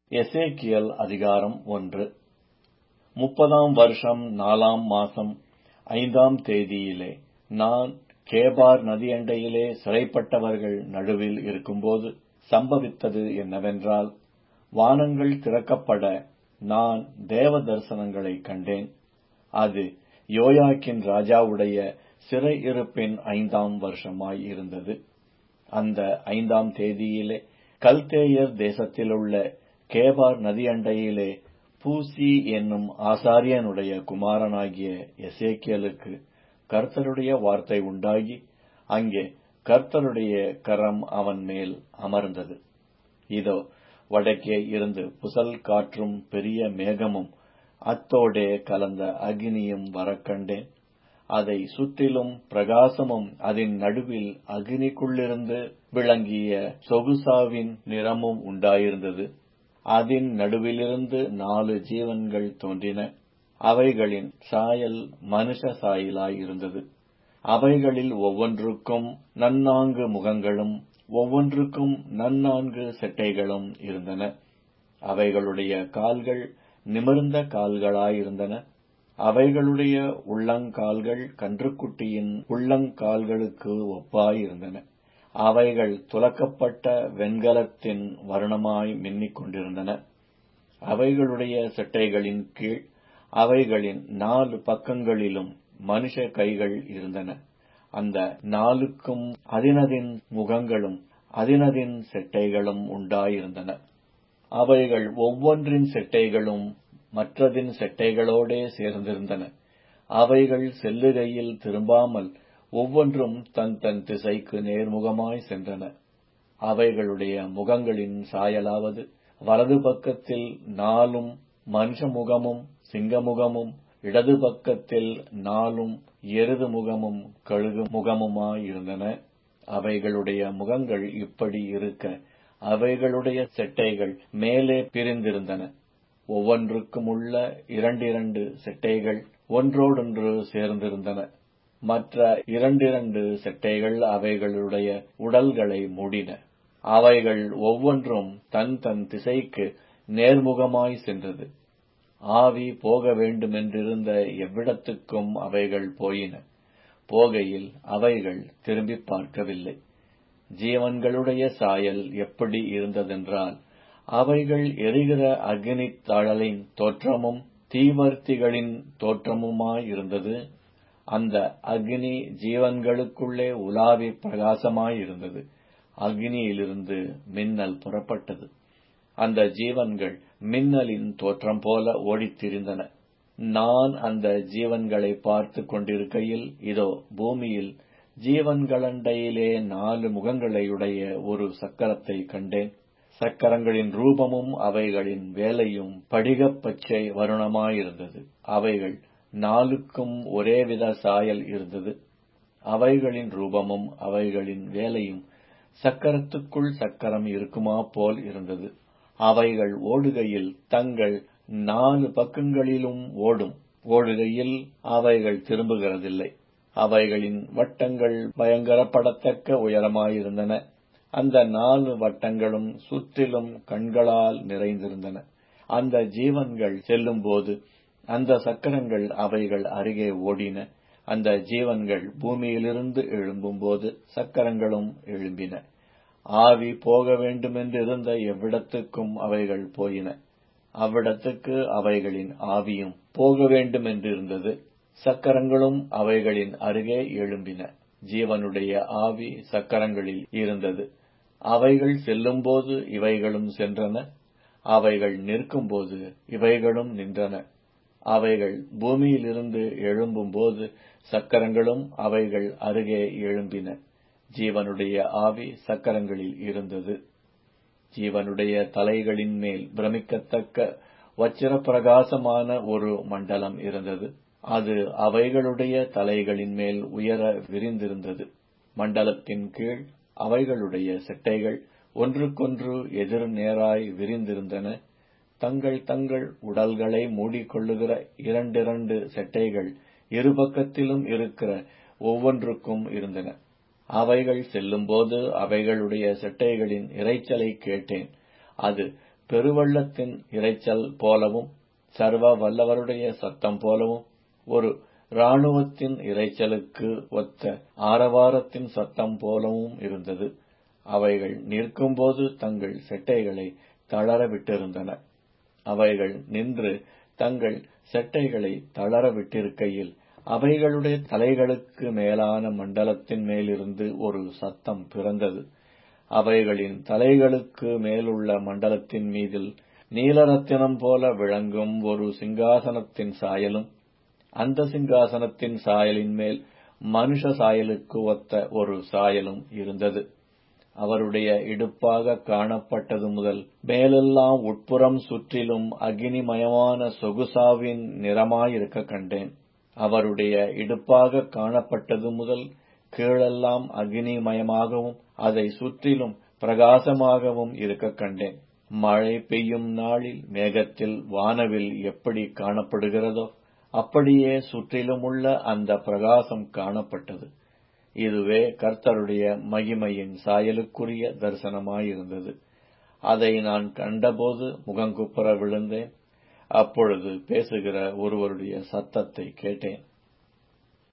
எசேக்கியேல் அதிகாரம் ஒன்று முப்பதாம் வருஷம் நாலாம் மாசம் ஐந்தாம் தேதியிலே நான் கேபார் நதியண்டையிலே சிறைப்பட்டவர்கள் நடுவில் இருக்கும்போது சம்பவித்தது என்னவென்றால் வானங்கள் திறக்கப்பட நான் தேவ தரிசனங்களைக் கண்டேன் அது யோயாக்கின் ராஜாவுடைய சிறையிருப்பின் ஐந்தாம் வருஷமாய் இருந்தது அந்த ஐந்தாம் தேதியிலே கல்தேயர் தேசத்திலுள்ள கேபார் நதியண்டையிலே பூசி என்னும் ஆசாரியனுடைய குமாரனாகிய எசேக்கியேலுக்கு கர்த்தருடைய வார்த்தை உண்டாகி அங்கே கர்த்தருடைய கரம் அவன் மேல் அமர்ந்தது இதோ வடக்கே இருந்து புசல் காற்றும் பெரிய மேகமும் அத்தோடே கலந்த அக்கினியும் வரக்கண்டேன் அதை சுற்றிலும் பிரகாசமும் அதன் நடுவில் அக்கினிக்குள்ளிருந்து விளங்கிய சொகுசாவின் நிறமும் உண்டாயிருந்தது அதன் நடுவிலிருந்து நாலு ஜீவன்கள் தோன்றின அவைகளின் சாயல் மனுஷ சாயலாயிருந்தது அவைகளில் ஒவ்வொன்றுக்கும் நன்னான்கு முகங்களும் ஒவ்வொன்றுக்கும் நன்னான்கு செட்டைகளும் இருந்தன அவைகளுடைய கால்கள் நிமிர்ந்த கால்களாயிருந்தன அவைகளுடைய உள்ளங்கால்கள் கன்றுக்குட்டியின் உள்ளங்கால்களுக்கு ஒப்பாயிருந்தன அவைகள் துலக்கப்பட்ட வெண்கலத்தின் வருணமாய் மின்னிக் கொண்டிருந்தன அவைகளுடைய செட்டைகளின் கீழ் அவைகளின் நாலு பக்கங்களிலும் மனுஷ கைகள் இருந்தன அந்த நாலுக்கும் அதினதின் முகங்களும் அதினதின் செட்டைகளும் உண்டாயிருந்தன அவைகள் ஒவ்வொன்றின் செட்டைகளும் மற்றதின் செட்டைகளோடே சேர்ந்திருந்தன அவைகள் செல்லுகையில் திரும்பாமல் ஒவ்வொன்றும் தன் தன் திசைக்கு நேர்முகமாய் சென்றன அவைகளுடைய முகங்களின் சாயலாவது வலது பக்கத்தில் நாலும் மனுஷ முகமும் சிங்கமுகமும் இடது பக்கத்தில் நாலும் எருது முகமும் கழுகு முகமுமாயிருந்தன அவைகளுடைய முகங்கள் இப்படி இருக்க அவைகளுடைய செட்டைகள் மேலே பிரிந்திருந்தன ஒவ்வொன்றுக்கும் உள்ள இரண்டிரண்டு செட்டைகள் ஒன்றோடொன்று சேர்ந்திருந்தன மற்ற இரண்டிரண்டு செட்டைகள் அவைகளுடைய உடல்களை மூடின அவைகள் ஒவ்வொன்றும் தன் தன் திசைக்கு நேர்முகமாய் சென்றது ஆவி போக வேண்டுமென்றிருந்த எவ்விடத்துக்கும் அவைகள் போயின போகையில் அவைகள் திரும்பி பார்க்கவில்லை ஜீவன்களுடைய சாயல் எப்படி இருந்ததென்றால் அவைகள் எரிகிற அக்னித் தழலின் தோற்றமும் தீவர்த்திகளின் தோற்றமுமாயிருந்தது அந்த அக்னி ஜீவன்களுக்குள்ளே உலாவி பிரகாசமாயிருந்தது அக்னியிலிருந்து மின்னல் புறப்பட்டது அந்த ஜீவன்கள் மின்னலின் தோற்றம் போல ஓடித்திரிந்தன நான் அந்த ஜீவன்களை பார்த்து கொண்டிருக்கையில் இதோ பூமியில் ஜீவன்களண்டையிலே நாலு முகங்களையுடைய ஒரு சக்கரத்தை கண்டேன் சக்கரங்களின் ரூபமும் அவைகளின் வேலையும் படிகப் பச்சை வருணமாயிருந்தது அவைகள் நாளுக்கும் ஒரேவித சாயல் இருந்தது அவைகளின் ரூபமும் அவைகளின் வேலையும் சக்கரத்துக்குள் சக்கரம் இருக்குமா போல் இருந்தது அவைகள் ஓடுகையில் தங்கள் நாலு பக்கங்களிலும் ஓடும் ஓடுகையில் அவைகள் திரும்புகிறதில்லை அவைகளின் வட்டங்கள் பயங்கரப்படத்தக்க உயரமாயிருந்தன அந்த நாலு வட்டங்களும் சுற்றிலும் கண்களால் நிறைந்திருந்தன அந்த ஜீவன்கள் செல்லும்போது அந்த சக்கரங்கள் அவைகள் அருகே ஓடின அந்த ஜீவன்கள் பூமியிலிருந்து எழும்பும்போது சக்கரங்களும் எழும்பின ஆவி போக வேண்டுமென்று இருந்த எவ்விடத்துக்கும் அவைகள் போயின அவ்விடத்துக்கு அவைகளின் ஆவியும் போக வேண்டுமென்று இருந்தது சக்கரங்களும் அவைகளின் அருகே எழும்பின ஜீவனுடைய ஆவி சக்கரங்களில் இருந்தது அவைகள் செல்லும்போது இவைகளும் சென்றன அவைகள் நிற்கும்போது இவைகளும் நின்றன அவைகள் பூமியிலிருந்து எழும்பும்போது சக்கரங்களும் அவைகள் அருகே எழும்பின ஜீவனுடைய ஆவி சக்கரங்களில் இருந்தது ஜீவனுடைய தலைகளின் மேல் பிரமிக்கத்தக்க வச்சிர பிரகாசமான ஒரு மண்டலம் இருந்தது அது அவைகளுடைய தலைகளின் மேல் உயர விரிந்திருந்தது மண்டலத்தின் கீழ் அவைகளுடைய செட்டைகள் ஒன்றுக்கொன்று எதிர் நேராய் விரிந்திருந்தன தங்கள் தங்கள் உடல்களை மூடிக்கொள்ளுகிற இரண்டிரண்டு செட்டைகள் இருபக்கத்திலும் இருக்கிற ஒவ்வொன்றுக்கும் இருந்தன அவைகள் செல்லும்போது அவைகளுடைய செட்டைகளின் இரைச்சலை கேட்டேன் அது பெருவெள்ளத்தின் இரைச்சல் போலவும் சர்வ வல்லவருடைய சத்தம் போலவும் ஒரு இராணுவத்தின் இரைச்சலுக்கு ஒத்த ஆரவாரத்தின் சத்தம் போலவும் இருந்தது அவைகள் நிற்கும்போது தங்கள் செட்டைகளை தளர விட்டிருந்தன அவைகள் நின்று தங்கள் செட்டைகளை தளர விட்டிருக்கையில் அவைகளுடைய தலைகளுக்கு மேலான மண்டலத்தின் மேலிருந்து ஒரு சத்தம் பிறந்தது அவைகளின் தலைகளுக்கு மேலுள்ள மண்டலத்தின் மீதில் நீலரத்தினம் போல விளங்கும் ஒரு சிங்காசனத்தின் சாயலும் அந்த சிங்காசனத்தின் சாயலின் மேல் மனுஷ சாயலுக்கு ஒத்த ஒரு சாயலும் இருந்தது அவருடைய இடுப்பாக காணப்பட்டது முதல் மேலெல்லாம் உட்புறம் சுற்றிலும் அக்னிமயமான சொகுசாவின் நிறமாயிருக்க கண்டேன் அவருடைய இடுப்பாக காணப்பட்டது முதல் கீழெல்லாம் அக்னிமயமாகவும் அதை சுற்றிலும் பிரகாசமாகவும் இருக்க கண்டேன் மழை பெய்யும் நாளில் மேகத்தில் வானவில் எப்படி காணப்படுகிறதோ அப்படியே சுற்றிலும் உள்ள அந்த பிரகாசம் காணப்பட்டது இதுவே கர்த்தருடைய மகிமையின் சாயலுக்குரிய தரிசனமாயிருந்தது அதை நான் கண்டபோது முகங்குப்புற விழுந்தேன் அப்பொழுது பேசுகிற ஒருவருடைய சத்தத்தை கேட்டேன்